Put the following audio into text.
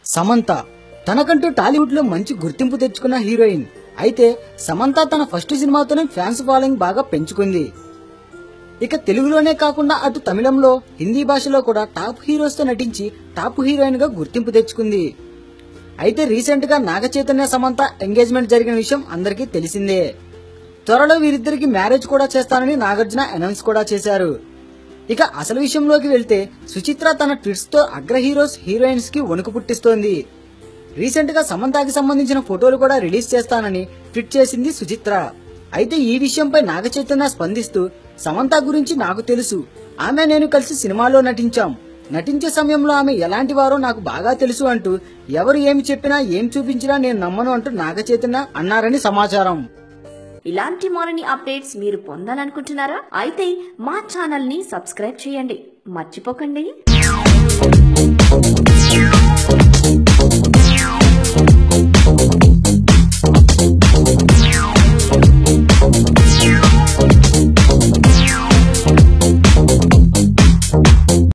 సమంత తనకంటూ టాలీవుడ్ లో మంచి గుర్తింపు తెచ్చుకున్న హీరోయిన్ అయితే సమంత తన ఫస్ట్ సినిమాతోనే ఫ్యాన్స్ ఫాలోయింగ్ బాగా పెంచుకుంది ఇక తెలుగులోనే కాకుండా అటు తమిళంలో హిందీ భాషలో కూడా టాప్ హీరోస్ తో నటించి టాప్ హీరోయిన్ గా గుర్తింపు తెచ్చుకుంది అయితే రీసెంట్ గా నాగ చైతన్య సమంత ఎంగేజ్మెంట్ జరిగిన విషయం అందరికీ తెలిసిందే త్వరలో వీరిద్దరికి మ్యారేజ్ కూడా చేస్తానని నాగార్జున అనౌన్స్ కూడా చేశారు ఇక అసలు విషయంలోకి వెళ్తే సుచిత్ర తన ట్విట్స్ తో అగ్ర హీరోస్ హీరోయిన్స్ కి వణుకు పుట్టిస్తోంది రీసెంట్ గా సమంతకి సంబంధించిన ఫోటోలు కూడా రిలీజ్ చేస్తానని ట్వీట్ చేసింది సుచిత్ర అయితే ఈ విషయంపై నాగ చైతన్య స్పందిస్తూ సమంత గురించి నాకు తెలుసు ఆమె నేను కలిసి సినిమాలో నటించాం నటించే సమయంలో ఆమె ఎలాంటి వారో నాకు బాగా తెలుసు అంటూ ఎవరు ఏమి చెప్పినా ఏం చూపించినా నేను నమ్మను అంటూ నాగ చైతన్య అన్నారని సమాచారం ఇలాంటి మరిన్ని అప్డేట్స్ మీరు పొందాలనుకుంటున్నారా అయితే మా ఛానల్ ని సబ్స్క్రైబ్ చేయండి మర్చిపోకండి